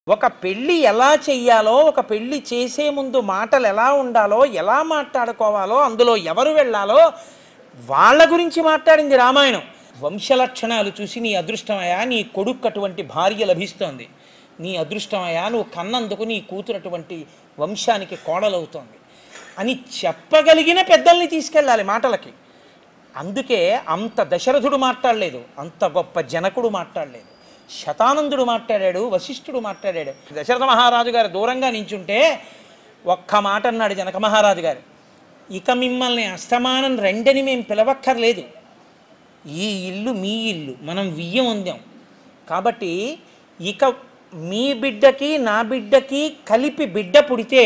ఒక పెళ్ళి ఎలా చెయ్యాలో ఒక పెళ్ళి చేసే ముందు మాటలు ఎలా ఉండాలో ఎలా మాట్లాడుకోవాలో అందులో ఎవరు వెళ్ళాలో వాళ్ళ గురించి మాట్లాడింది రామాయణం వంశలక్షణాలు చూసి నీ అదృష్టమయ్యా నీ కొడుకు అటువంటి భార్య లభిస్తోంది నీ అదృష్టమయ్యా నువ్వు కన్నందుకు నీ కూతురు అటువంటి వంశానికి కోడలవుతోంది అని చెప్పగలిగిన పెద్దల్ని తీసుకెళ్ళాలి మాటలకి అందుకే అంత దశరథుడు మాట్లాడలేదు అంత గొప్ప జనకుడు మాట్లాడలేదు శతానందుడు మాట్లాడాడు వశిష్ఠుడు మాట్లాడాడు దశరథ మహారాజు గారు దూరంగా నించుంటే ఒక్క మాట అన్నాడు జనక మహారాజు గారు ఇక మిమ్మల్ని అస్తమానం రెండని మేము పిలవక్కర్లేదు ఈ ఇల్లు మీ ఇల్లు మనం వియ్యం ఉందాం కాబట్టి ఇక మీ బిడ్డకి నా బిడ్డకి కలిపి బిడ్డ పుడితే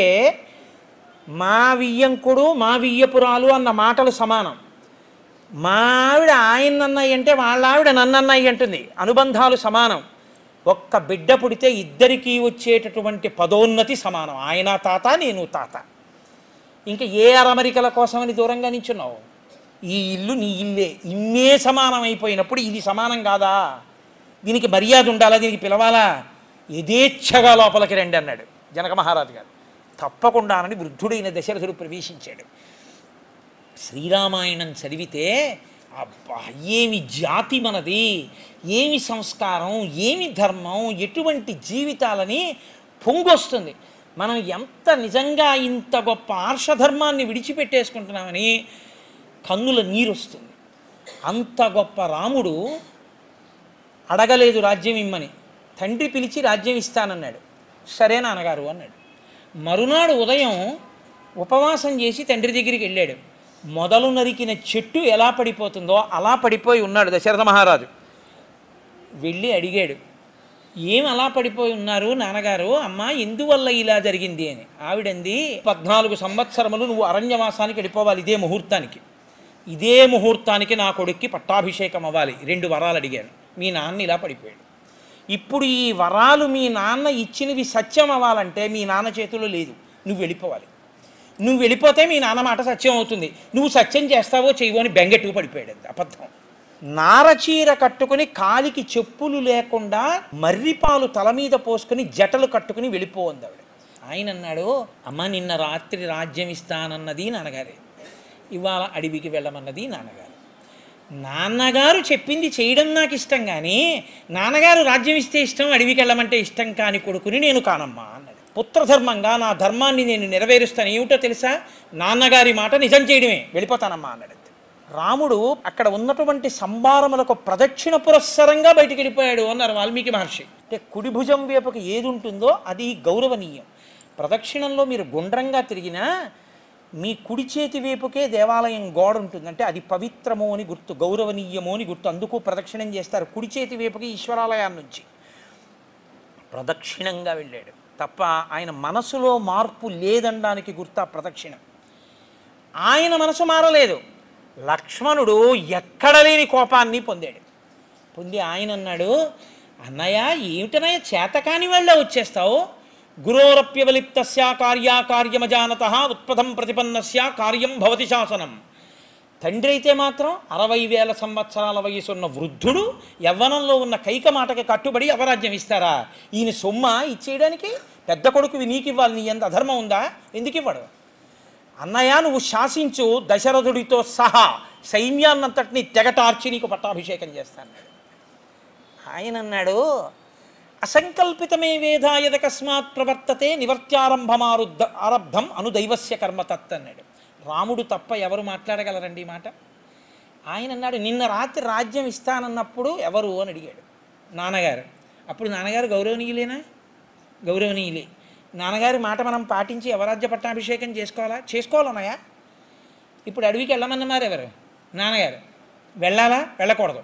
మా వియ్యంకుడు మా వియ్యపురాలు అన్న మాటలు సమానం మా ఆవిడ ఆయన అన్నయ్య అంటే వాళ్ళ ఆవిడ నన్ను అన్నయ్య అంటుంది అనుబంధాలు సమానం ఒక్క బిడ్డ పుడితే ఇద్దరికీ వచ్చేటటువంటి పదోన్నతి సమానం ఆయన తాత నేను తాత ఇంకా ఏ అరమరికల కోసమని దూరంగా నించున్నావు ఈ ఇల్లు నీ ఇల్లే ఇన్నే సమానం అయిపోయినప్పుడు ఇది సమానం కాదా దీనికి మర్యాద ఉండాలా దీనికి పిలవాలా యథేచ్ఛగా లోపలికి రండి అన్నాడు జనక మహారాజు గారు తప్పకుండానని వృద్ధుడైన దశరథుడు ప్రవేశించాడు శ్రీరామాయణం చదివితే అబ్బా ఏమి జాతి మనది ఏమి సంస్కారం ఏమి ధర్మం ఎటువంటి జీవితాలని పొంగొస్తుంది మనం ఎంత నిజంగా ఇంత గొప్ప ఆర్షధర్మాన్ని విడిచిపెట్టేసుకుంటున్నామని కన్నుల నీరు వస్తుంది అంత గొప్ప రాముడు అడగలేదు రాజ్యం ఇమ్మని తండ్రి పిలిచి రాజ్యం ఇస్తానన్నాడు సరే నాన్నగారు అన్నాడు మరునాడు ఉదయం ఉపవాసం చేసి తండ్రి దగ్గరికి వెళ్ళాడు మొదలు నరికిన చెట్టు ఎలా పడిపోతుందో అలా పడిపోయి ఉన్నాడు దశరథ మహారాజు వెళ్ళి అడిగాడు ఏం అలా పడిపోయి ఉన్నారు నాన్నగారు అమ్మ ఎందువల్ల ఇలా జరిగింది అని ఆవిడంది పద్నాలుగు సంవత్సరములు నువ్వు అరణ్యవాసానికి వెళ్ళిపోవాలి ఇదే ముహూర్తానికి ఇదే ముహూర్తానికి నా కొడుక్కి పట్టాభిషేకం అవ్వాలి రెండు వరాలు అడిగాను మీ నాన్న ఇలా పడిపోయాడు ఇప్పుడు ఈ వరాలు మీ నాన్న ఇచ్చినవి సత్యం అవ్వాలంటే మీ నాన్న చేతిలో లేదు నువ్వు వెళ్ళిపోవాలి నువ్వు వెళ్ళిపోతే మీ నాన్న మాట సత్యం అవుతుంది నువ్వు సత్యం చేస్తావో చేయవో అని బెంగెట్టుకు పడిపోయాడు అది అబద్ధం నారచీర కట్టుకుని కాలికి చెప్పులు లేకుండా మర్రిపాలు తల మీద పోసుకుని జటలు కట్టుకుని వెళ్ళిపోంది ఆవిడ ఆయన అన్నాడు అమ్మ నిన్న రాత్రి రాజ్యం ఇస్తానన్నది నాన్నగారే ఇవాళ అడవికి వెళ్ళమన్నది నాన్నగారు నాన్నగారు చెప్పింది చేయడం నాకు ఇష్టం కానీ నాన్నగారు రాజ్యం ఇస్తే ఇష్టం అడవికి వెళ్ళమంటే ఇష్టం కాని కొడుకుని నేను కానమ్మా అన్నాడు పుత్రధర్మంగా నా ధర్మాన్ని నేను నెరవేరుస్తాను ఏమిటో తెలుసా నాన్నగారి మాట నిజం చేయడమే వెళ్ళిపోతానమ్మా అన్నాడు రాముడు అక్కడ ఉన్నటువంటి సంభారములకు ప్రదక్షిణ పురస్సరంగా బయటికి వెళ్ళిపోయాడు అన్నారు వాల్మీకి మహర్షి అంటే కుడి భుజం వైపుకి ఏది ఉంటుందో అది గౌరవనీయం ప్రదక్షిణంలో మీరు గుండ్రంగా తిరిగినా మీ కుడి చేతి వైపుకే దేవాలయం గోడ ఉంటుంది అంటే అది పవిత్రము అని గుర్తు గౌరవనీయము అని గుర్తు అందుకు ప్రదక్షిణం చేస్తారు కుడి చేతి వైపుకి ఈశ్వరాలయాన్ని నుంచి ప్రదక్షిణంగా వెళ్ళాడు తప్ప ఆయన మనసులో మార్పు లేదనడానికి గుర్తు ఆ ప్రదక్షిణం ఆయన మనసు మారలేదు లక్ష్మణుడు ఎక్కడ లేని కోపాన్ని పొందాడు పొంది ఆయన అన్నాడు అన్నయ్య ఏమిటనయ్య చేతకాని వాళ్ళ వచ్చేస్తావు గురోరప్యవలిప్తస్య కార్యాకార్యమజానత ఉత్పథం ప్రతిపన్నస్య కార్యం భవతి శాసనం తండ్రి అయితే మాత్రం అరవై వేల సంవత్సరాల వయసున్న వృద్ధుడు యవ్వనంలో ఉన్న కైక మాటకి కట్టుబడి అవరాజ్యం ఇస్తారా ఈయన సొమ్మ ఇచ్చేయడానికి పెద్ద కొడుకువి నీకు ఇవ్వాలి నీ ఎంత అధర్మం ఉందా ఎందుకు ఇవ్వడు అన్నయ్య నువ్వు శాసించు దశరథుడితో సహా సైన్యాన్నంతటిని తెగటార్చి నీకు పట్టాభిషేకం చేస్తాను ఆయన అన్నాడు అసంకల్పితమే వేదాయదకస్మాత్ ప్రవర్తతే నివర్త్యారంభమారుద్ధ ఆరబ్ధం అనుదైవస్య కర్మ తత్ అన్నాడు రాముడు తప్ప ఎవరు మాట్లాడగలరండి ఈ మాట ఆయన అన్నాడు నిన్న రాత్రి రాజ్యం ఇస్తానన్నప్పుడు ఎవరు అని అడిగాడు నాన్నగారు అప్పుడు నాన్నగారు గౌరవనీయులేనా గౌరవనీయులే నాన్నగారి మాట మనం పాటించి ఎవరాజ్య పట్టాభిషేకం చేసుకోవాలా చేసుకోవాలన్నాయా ఇప్పుడు అడవికి వెళ్ళమన్నారు ఎవరు నాన్నగారు వెళ్ళాలా వెళ్ళకూడదు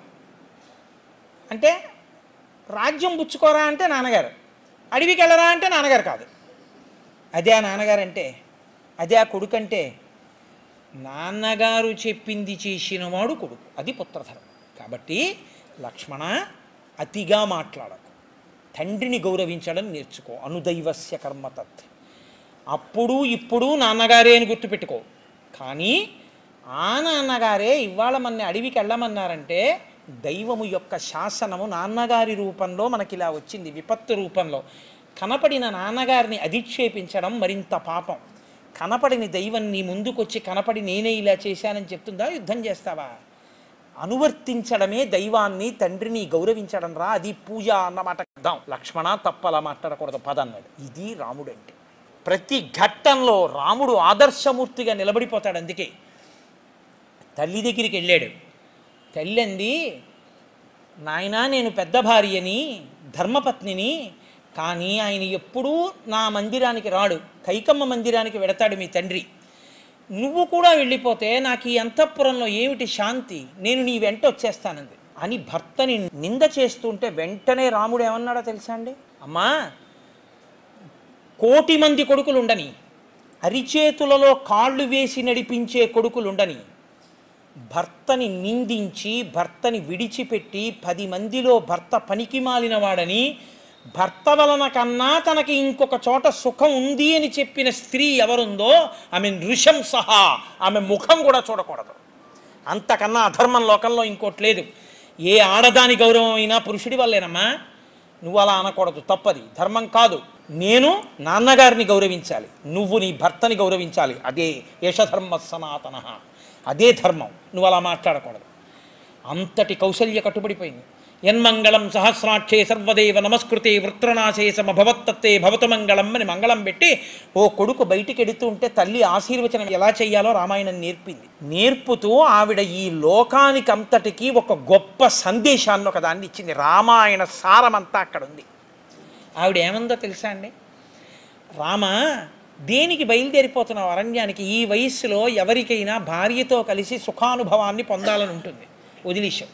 అంటే రాజ్యం పుచ్చుకోరా అంటే నాన్నగారు అడవికి వెళ్ళరా అంటే నాన్నగారు కాదు అదే ఆ నాన్నగారు అంటే అదే ఆ కొడుకు అంటే నాన్నగారు చెప్పింది చేసినవాడు కొడుకు అది పుత్రధర్మం కాబట్టి లక్ష్మణ అతిగా మాట్లాడకు తండ్రిని గౌరవించడం నేర్చుకో అనుదైవస్య కర్మతత్ అప్పుడు ఇప్పుడు నాన్నగారే అని గుర్తుపెట్టుకో కానీ ఆ నాన్నగారే ఇవాళ మన అడవికి వెళ్ళమన్నారంటే దైవము యొక్క శాసనము నాన్నగారి రూపంలో మనకి ఇలా వచ్చింది విపత్తు రూపంలో కనపడిన నాన్నగారిని అధిక్షేపించడం మరింత పాపం కనపడిని దైవం నీ ముందుకొచ్చి కనపడి నేనే ఇలా చేశానని చెప్తుందా యుద్ధం చేస్తావా అనువర్తించడమే దైవాన్ని తండ్రిని గౌరవించడం రా అది పూజ అన్నమాట అర్థం లక్ష్మణ తప్పలా మాట్లాడకూడదు పద అన్నాడు ఇది రాముడు అంటే ప్రతి ఘట్టంలో రాముడు ఆదర్శమూర్తిగా నిలబడిపోతాడు అందుకే తల్లి దగ్గరికి వెళ్ళాడు తల్లి అంది నాయనా నేను పెద్ద భార్యని ధర్మపత్నిని కానీ ఆయన ఎప్పుడూ నా మందిరానికి రాడు కైకమ్మ మందిరానికి వెడతాడు మీ తండ్రి నువ్వు కూడా వెళ్ళిపోతే నాకు ఈ అంతఃపురంలో ఏమిటి శాంతి నేను నీ వెంట వచ్చేస్తానంది అని భర్తని నింద చేస్తుంటే వెంటనే రాముడు ఏమన్నాడో తెలుసా అండి అమ్మా కోటి మంది కొడుకులుండని అరిచేతులలో కాళ్ళు వేసి నడిపించే కొడుకులుండని భర్తని నిందించి భర్తని విడిచిపెట్టి పది మందిలో భర్త పనికి మాలిన వాడని భర్త వలన కన్నా తనకి ఇంకొక చోట సుఖం ఉంది అని చెప్పిన స్త్రీ ఎవరుందో ఆమె నృశం సహా ఆమె ముఖం కూడా చూడకూడదు అంతకన్నా అధర్మం లోకంలో ఇంకోటి లేదు ఏ ఆడదాని గౌరవం అయినా పురుషుడి వల్లేనమ్మా నువ్వు అలా అనకూడదు తప్పది ధర్మం కాదు నేను నాన్నగారిని గౌరవించాలి నువ్వు నీ భర్తని గౌరవించాలి అదే యశధర్మ సనాతన అదే ధర్మం నువ్వు అలా మాట్లాడకూడదు అంతటి కౌశల్య కట్టుబడిపోయింది యన్మంగళం సహస్రాక్షే సర్వదేవ నమస్కృతే వృత్రనాశే సమభవత్తత్తే భవతు మంగళం అని మంగళం పెట్టి ఓ కొడుకు బయటికి ఎడుతూ ఉంటే తల్లి ఆశీర్వచనం ఎలా చేయాలో రామాయణం నేర్పింది నేర్పుతూ ఆవిడ ఈ లోకానికి అంతటికీ ఒక గొప్ప సందేశాన్ని ఒక దాన్ని ఇచ్చింది రామాయణ సారమంతా అక్కడ ఉంది ఆవిడ ఏమందో తెలుసా అండి రామ దేనికి బయలుదేరిపోతున్నావు అరణ్యానికి ఈ వయస్సులో ఎవరికైనా భార్యతో కలిసి సుఖానుభవాన్ని పొందాలని ఉంటుంది వదిలేశావు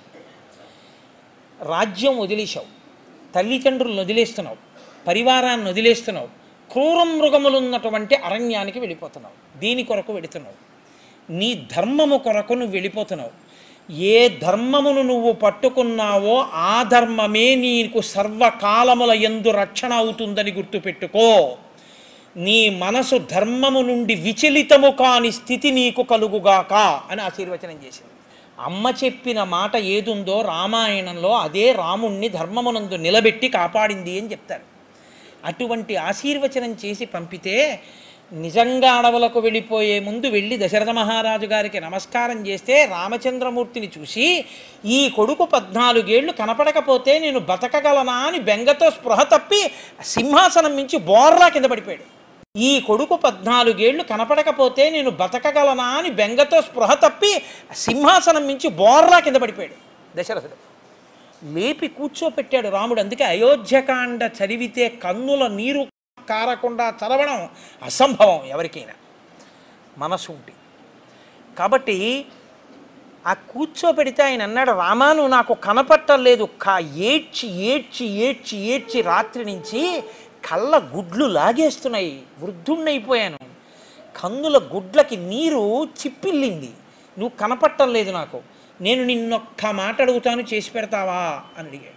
రాజ్యం వదిలేశావు తల్లిదండ్రులను వదిలేస్తున్నావు పరివారాన్ని వదిలేస్తున్నావు క్రూర మృగములున్నటువంటి అరణ్యానికి వెళ్ళిపోతున్నావు దీని కొరకు వెళుతున్నావు నీ ధర్మము కొరకు నువ్వు వెళ్ళిపోతున్నావు ఏ ధర్మమును నువ్వు పట్టుకున్నావో ఆ ధర్మమే నీకు సర్వకాలముల ఎందు రక్షణ అవుతుందని గుర్తుపెట్టుకో నీ మనసు ధర్మము నుండి విచలితము కాని స్థితి నీకు కలుగుగాక అని ఆశీర్వచనం చేసింది అమ్మ చెప్పిన మాట ఏదుందో రామాయణంలో అదే రాముణ్ణి ధర్మమునందు నిలబెట్టి కాపాడింది అని చెప్తారు అటువంటి ఆశీర్వచనం చేసి పంపితే నిజంగా అడవులకు వెళ్ళిపోయే ముందు వెళ్ళి దశరథ మహారాజు గారికి నమస్కారం చేస్తే రామచంద్రమూర్తిని చూసి ఈ కొడుకు పద్నాలుగేళ్లు కనపడకపోతే నేను బతకగలనా అని బెంగతో స్పృహ తప్పి సింహాసనం మించి బోర్లా కింద పడిపోయాడు ఈ కొడుకు పద్నాలుగేళ్లు కనపడకపోతే నేను బతకగలనా అని బెంగతో స్పృహ తప్పి సింహాసనం మించి బోర్లా కింద పడిపోయాడు దశరథుడు లేపి కూర్చోపెట్టాడు రాముడు అందుకే అయోధ్యకాండ చదివితే కన్నుల నీరు కారకుండా చదవడం అసంభవం ఎవరికైనా మనసు ఉంటే కాబట్టి ఆ కూర్చోపెడితే ఆయన అన్నాడు రామా నువ్వు నాకు కనపట్టలేదు కా ఏడ్చి ఏడ్చి ఏడ్చి ఏడ్చి రాత్రి నుంచి కళ్ళ గుడ్లు లాగేస్తున్నాయి వృద్ధుణ్ణైపోయాను కన్నుల గుడ్లకి నీరు చిప్పిల్లింది నువ్వు కనపట్టం లేదు నాకు నేను నిన్నొక్క మాట అడుగుతాను చేసి పెడతావా అని అడిగాడు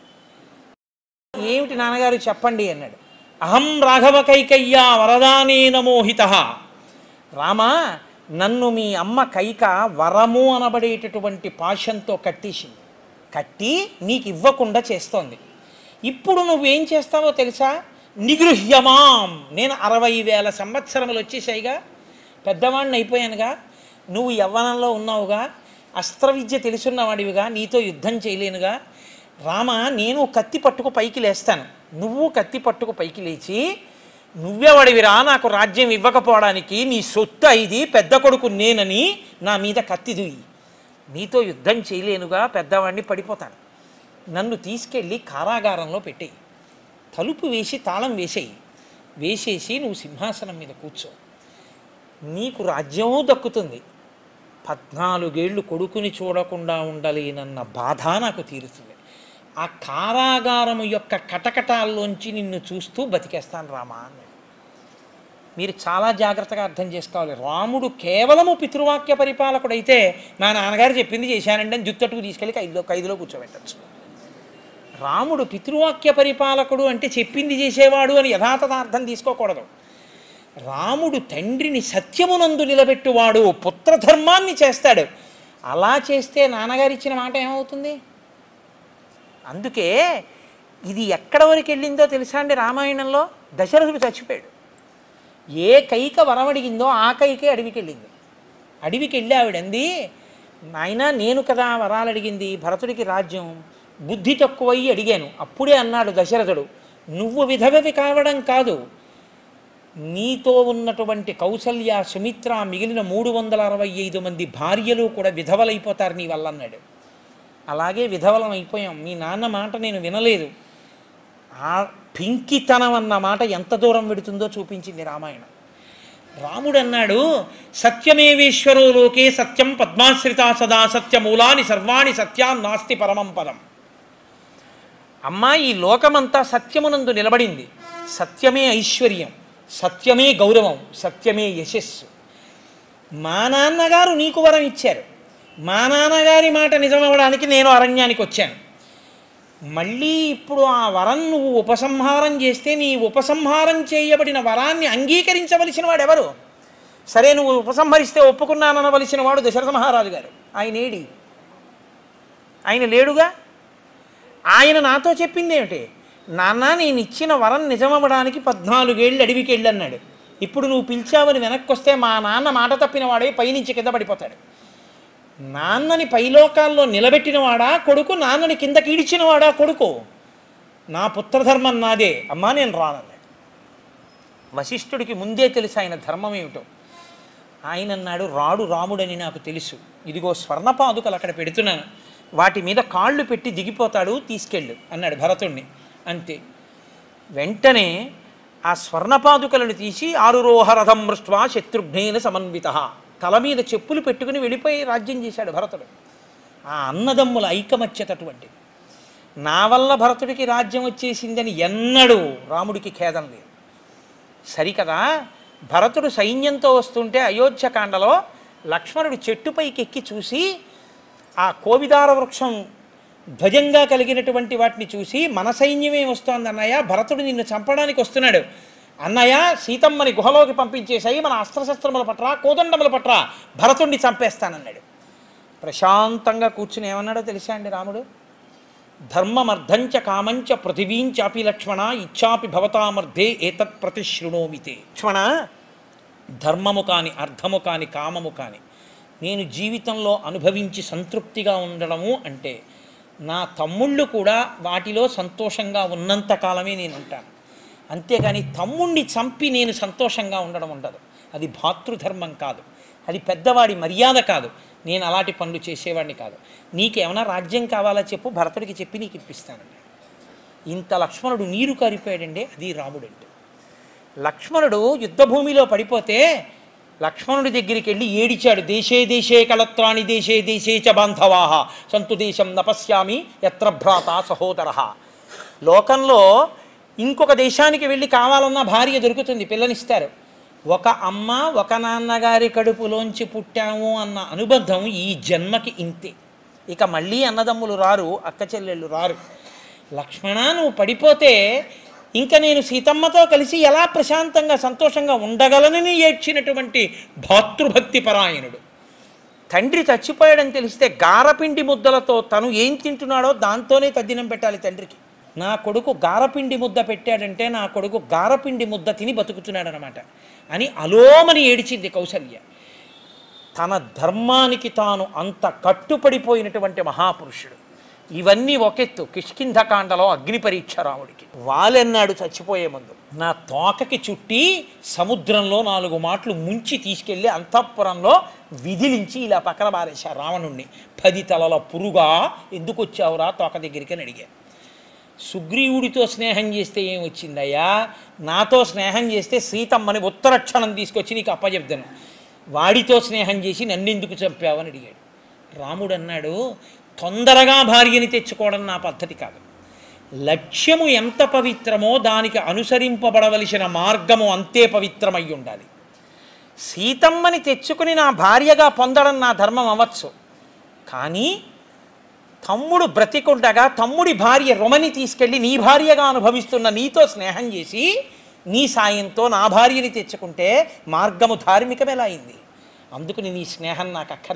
ఏమిటి నాన్నగారు చెప్పండి అన్నాడు అహం రాఘవ కైకయ్యా వరదానేన మోహిత రామా నన్ను మీ అమ్మ కైక వరము అనబడేటటువంటి పాశంతో కట్టేసింది కట్టి నీకు ఇవ్వకుండా చేస్తోంది ఇప్పుడు నువ్వేం చేస్తావో తెలుసా నిగృహ్యమాం నేను అరవై వేల సంవత్సరములు వచ్చేసాయిగా పెద్దవాడిని అయిపోయానుగా నువ్వు యవ్వనంలో ఉన్నావుగా అస్త్ర విద్య తెలుసున్నవాడివిగా నీతో యుద్ధం చేయలేనుగా రామ నేను కత్తి పట్టుకు పైకి లేస్తాను నువ్వు కత్తి పట్టుకు పైకి లేచి నువ్వెవడివిరా నాకు రాజ్యం ఇవ్వకపోవడానికి నీ సొత్తు ఇది పెద్ద కొడుకు నేనని నా మీద కత్తి దుయ్యి నీతో యుద్ధం చేయలేనుగా పెద్దవాడిని పడిపోతాను నన్ను తీసుకెళ్ళి కారాగారంలో పెట్టేయి తలుపు వేసి తాళం వేసేయి వేసేసి నువ్వు సింహాసనం మీద కూర్చో నీకు రాజ్యమూ దక్కుతుంది పద్నాలుగేళ్ళు కొడుకుని చూడకుండా ఉండలేనన్న బాధ నాకు తీరుతుంది ఆ కారాగారము యొక్క కటకటాల్లోంచి నిన్ను చూస్తూ బతికేస్తాను రామా అన్నాడు మీరు చాలా జాగ్రత్తగా అర్థం చేసుకోవాలి రాముడు కేవలము పితృవాక్య పరిపాలకుడైతే మా నాన్నగారు చెప్పింది చేశానండి అని జుత్తట్టుకు తీసుకెళ్ళి ఖైదులో ఖైదులో కూర్చోబెట్టచ్చు రాముడు పితృవాక్య పరిపాలకుడు అంటే చెప్పింది చేసేవాడు అని యథాతథార్థం తీసుకోకూడదు రాముడు తండ్రిని సత్యమునందు నిలబెట్టువాడు పుత్రధర్మాన్ని చేస్తాడు అలా చేస్తే నాన్నగారు ఇచ్చిన మాట ఏమవుతుంది అందుకే ఇది ఎక్కడ వరకు వెళ్ళిందో తెలుసా అండి రామాయణంలో దశరథుడు చచ్చిపోయాడు ఏ కైక వరం అడిగిందో ఆ కైకే అడవికి వెళ్ళింది అడవికి వెళ్ళి ఆవిడంది నాయన నేను కదా వరాలు అడిగింది భరతుడికి రాజ్యం బుద్ధి తక్కువై అడిగాను అప్పుడే అన్నాడు దశరథుడు నువ్వు విధవవి కావడం కాదు నీతో ఉన్నటువంటి కౌసల్య సుమిత్ర మిగిలిన మూడు వందల అరవై ఐదు మంది భార్యలు కూడా విధవలైపోతారు నీ వల్ల అన్నాడు అలాగే విధవలం అయిపోయాం మీ నాన్న మాట నేను వినలేదు ఆ పింకితనం అన్న మాట ఎంత దూరం పెడుతుందో చూపించింది రామాయణం రాముడు అన్నాడు సత్యమేవేశ్వరో లోకే సత్యం పద్మాశ్రిత సదా సత్యమూలాని సర్వాణి సత్యాన్ నాస్తి పరమం పదం అమ్మా ఈ లోకమంతా సత్యమునందు నిలబడింది సత్యమే ఐశ్వర్యం సత్యమే గౌరవం సత్యమే యశస్సు మా నాన్నగారు నీకు వరం ఇచ్చారు మా నాన్నగారి మాట నిజమవడానికి నేను అరణ్యానికి వచ్చాను మళ్ళీ ఇప్పుడు ఆ వరం నువ్వు ఉపసంహారం చేస్తే నీ ఉపసంహారం చేయబడిన వరాన్ని అంగీకరించవలసిన వాడు ఎవరు సరే నువ్వు ఉపసంహరిస్తే ఒప్పుకున్నాననవలసిన వాడు దశరథ మహారాజు గారు ఆయన ఏడి ఆయన లేడుగా ఆయన నాతో చెప్పింది ఏమిటి నాన్న నేను ఇచ్చిన వరం నిజమవ్వడానికి పద్నాలుగేళ్ళు అడవికి వెళ్ళి అన్నాడు ఇప్పుడు నువ్వు పిలిచావని వెనక్కి వస్తే మా నాన్న మాట తప్పిన వాడే పైనుంచి కింద పడిపోతాడు నాన్నని పైలోకాల్లో నిలబెట్టినవాడా కొడుకు నాన్నని కిందకి ఈడ్చినవాడా కొడుకు నా పుత్రధర్మం నాదే అమ్మా నేను రానన్నాడు వశిష్ఠుడికి ముందే తెలుసు ఆయన ధర్మం ఏమిటో ఆయన అన్నాడు రాడు రాముడని నాకు తెలుసు ఇదిగో స్వర్ణపాదుకలు అక్కడ పెడుతున్నాను వాటి మీద కాళ్ళు పెట్టి దిగిపోతాడు తీసుకెళ్ళు అన్నాడు భరతుణ్ణి అంతే వెంటనే ఆ స్వర్ణపాదుకలను తీసి ఆరురోహరథం మృష్ట్వా శత్రుఘ్నేన సమన్విత తల మీద చెప్పులు పెట్టుకుని వెళ్ళిపోయి రాజ్యం చేశాడు భరతుడు ఆ అన్నదమ్ముల ఐకమత్యత అటువంటిది నా వల్ల భరతుడికి రాజ్యం వచ్చేసిందని ఎన్నడూ రాముడికి ఖేదం లేదు సరికదా భరతుడు సైన్యంతో వస్తుంటే అయోధ్యకాండలో లక్ష్మణుడు చెట్టుపైకి ఎక్కి చూసి ఆ కోవిదార వృక్షం ధ్వజంగా కలిగినటువంటి వాటిని చూసి మన సైన్యమే వస్తోంది అన్నయ్య భరతుడు నిన్ను చంపడానికి వస్తున్నాడు అన్నయ్య సీతమ్మని గుహలోకి పంపించేసాయి మన అస్త్రశస్త్రముల పట్ల కోదండముల పట్ల భరతుడిని చంపేస్తానన్నాడు ప్రశాంతంగా కూర్చుని ఏమన్నాడో తెలుసా అండి రాముడు ధర్మమర్ధంచ కామంచ పృథివీంచాపి లక్ష్మణ ఇచ్చాపి భవతామర్ధే ఏతత్ ప్రతిశృణోమితే లక్ష్మణ ధర్మము కాని అర్థము కాని కామము కాని నేను జీవితంలో అనుభవించి సంతృప్తిగా ఉండడము అంటే నా తమ్ముళ్ళు కూడా వాటిలో సంతోషంగా ఉన్నంత కాలమే నేను ఉంటాను అంతేగాని తమ్ముణ్ణి చంపి నేను సంతోషంగా ఉండడం ఉండదు అది భాతృధర్మం కాదు అది పెద్దవాడి మర్యాద కాదు నేను అలాంటి పనులు చేసేవాడిని కాదు నీకేమైనా రాజ్యం కావాలా చెప్పు భరతుడికి చెప్పి నీకు ఇప్పిస్తానండి ఇంత లక్ష్మణుడు నీరు కారిపోయాడండి అది రాముడు అంటే లక్ష్మణుడు యుద్ధభూమిలో పడిపోతే లక్ష్మణుడి దగ్గరికి వెళ్ళి ఏడిచాడు దేశే దేశే కలత్రాణి దేశే దేశే చ బాంధవాహ సంతు దేశం నపశ్యామి ఎత్ర భ్రాత సహోదర లోకంలో ఇంకొక దేశానికి వెళ్ళి కావాలన్నా భార్య దొరుకుతుంది పిల్లనిస్తారు ఒక అమ్మ ఒక నాన్నగారి కడుపులోంచి పుట్టాము అన్న అనుబంధం ఈ జన్మకి ఇంతే ఇక మళ్ళీ అన్నదమ్ములు రారు అక్క చెల్లెళ్ళు రారు లక్ష్మణ నువ్వు పడిపోతే ఇంకా నేను సీతమ్మతో కలిసి ఎలా ప్రశాంతంగా సంతోషంగా ఉండగలనని ఏడ్చినటువంటి భాతృభక్తి పరాయణుడు తండ్రి చచ్చిపోయాడని తెలిస్తే గారపిండి ముద్దలతో తను ఏం తింటున్నాడో దాంతోనే తద్దినం పెట్టాలి తండ్రికి నా కొడుకు గారపిండి ముద్ద పెట్టాడంటే నా కొడుకు గారపిండి ముద్ద తిని బతుకుతున్నాడనమాట అని అలోమని ఏడిచింది కౌసల్య తన ధర్మానికి తాను అంత కట్టుపడిపోయినటువంటి మహాపురుషుడు ఇవన్నీ ఒకెత్తు కిష్కింధకాండలో అగ్ని పరీక్ష రాముడికి వాలెన్నాడు చచ్చిపోయే ముందు నా తోకకి చుట్టి సముద్రంలో నాలుగు మాటలు ముంచి తీసుకెళ్ళి అంతఃపురంలో విధిలించి ఇలా పక్కన బారేశారు రావణుణ్ణి పది తలల పురుగా ఎందుకు వచ్చావురా తోక దగ్గరికి అని అడిగాను సుగ్రీవుడితో స్నేహం చేస్తే ఏం వచ్చిందయ్యా నాతో స్నేహం చేస్తే సీతమ్మని ఉత్తరక్షణం తీసుకొచ్చి నీకు అప్పచెప్తాను వాడితో స్నేహం చేసి నన్నెందుకు చంపావని అడిగాడు రాముడు అన్నాడు తొందరగా భార్యని తెచ్చుకోవడం నా పద్ధతి కాదు లక్ష్యము ఎంత పవిత్రమో దానికి అనుసరింపబడవలసిన మార్గము అంతే పవిత్రమై ఉండాలి సీతమ్మని తెచ్చుకుని నా భార్యగా పొందడం నా ధర్మం అవ్వచ్చు కానీ తమ్ముడు బ్రతికుండగా తమ్ముడి భార్య రొమని తీసుకెళ్ళి నీ భార్యగా అనుభవిస్తున్న నీతో స్నేహం చేసి నీ సాయంతో నా భార్యని తెచ్చుకుంటే మార్గము ధార్మికం ఎలా అయింది అందుకని నీ స్నేహం నాకు అక్కర్లేదు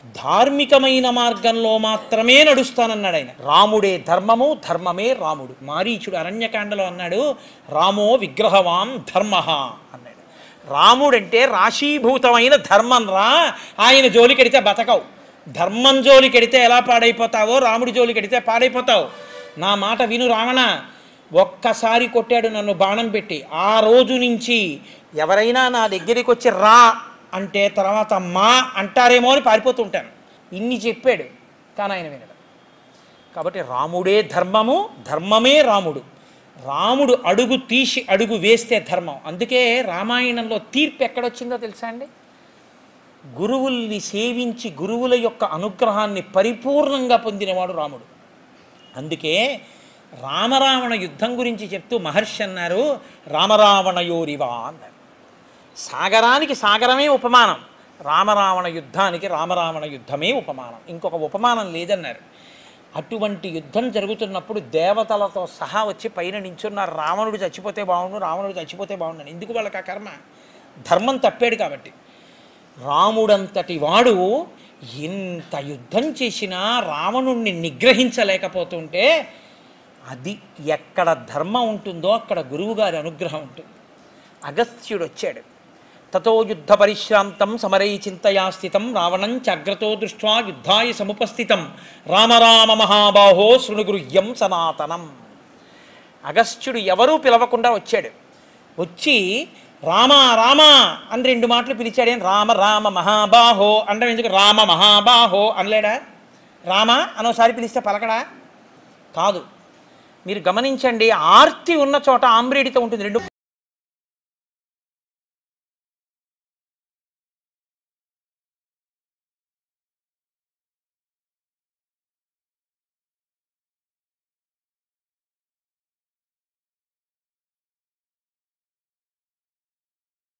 ధార్మికమైన మార్గంలో మాత్రమే నడుస్తానన్నాడు ఆయన రాముడే ధర్మము ధర్మమే రాముడు మారీచుడు అరణ్యకాండలో అన్నాడు రామో విగ్రహవాన్ ధర్మ అన్నాడు రాముడంటే రాశీభూతమైన ధర్మం రా ఆయన జోలికెడితే బతకవు ధర్మం జోలికెడితే ఎలా పాడైపోతావో రాముడి జోలికెడితే పాడైపోతావు నా మాట విను రావణ ఒక్కసారి కొట్టాడు నన్ను బాణం పెట్టి ఆ రోజు నుంచి ఎవరైనా నా దగ్గరికి వచ్చి రా అంటే తర్వాత మా అంటారేమో అని పారిపోతుంటాను ఇన్ని చెప్పాడు కానీ ఆయన వినడు కాబట్టి రాముడే ధర్మము ధర్మమే రాముడు రాముడు అడుగు తీసి అడుగు వేస్తే ధర్మం అందుకే రామాయణంలో తీర్పు ఎక్కడొచ్చిందో తెలుసా అండి గురువుల్ని సేవించి గురువుల యొక్క అనుగ్రహాన్ని పరిపూర్ణంగా పొందినవాడు రాముడు అందుకే రామరావణ యుద్ధం గురించి చెప్తూ మహర్షి అన్నారు రామరావణయోరివా అన్నారు సాగరానికి సాగరమే ఉపమానం రామరావణ యుద్ధానికి రామరావణ యుద్ధమే ఉపమానం ఇంకొక ఉపమానం లేదన్నారు అటువంటి యుద్ధం జరుగుతున్నప్పుడు దేవతలతో సహా వచ్చి పైన నించున్నారు రావణుడు చచ్చిపోతే బాగుండు రావణుడు చచ్చిపోతే బాగుండు ఎందుకు వాళ్ళకి ఆ కర్మ ధర్మం తప్పాడు కాబట్టి రాముడంతటి వాడు ఎంత యుద్ధం చేసినా రావణుణ్ణి నిగ్రహించలేకపోతుంటే అది ఎక్కడ ధర్మం ఉంటుందో అక్కడ గురువుగారి అనుగ్రహం ఉంటుంది అగస్త్యుడు వచ్చాడు తతో యుద్ధ పరిశ్రాంతం సమరై చింతయా స్థితం రావణం చగ్రతో దృష్ట్వా యుద్ధాయ సముపస్థితం రామరామ మహాబాహో శృణుగృహ్యం సనాతనం అగస్త్యుడు ఎవరూ పిలవకుండా వచ్చాడు వచ్చి రామ రామ అని రెండు మాటలు పిలిచాడేం రామ రామ మహాబాహో అంటే ఎందుకు రామ మహాబాహో అనలేడా రామ అనోసారి పిలిస్తే పలకడా కాదు మీరు గమనించండి ఆర్తి ఉన్న చోట ఆమ్రేడితో ఉంటుంది రెండు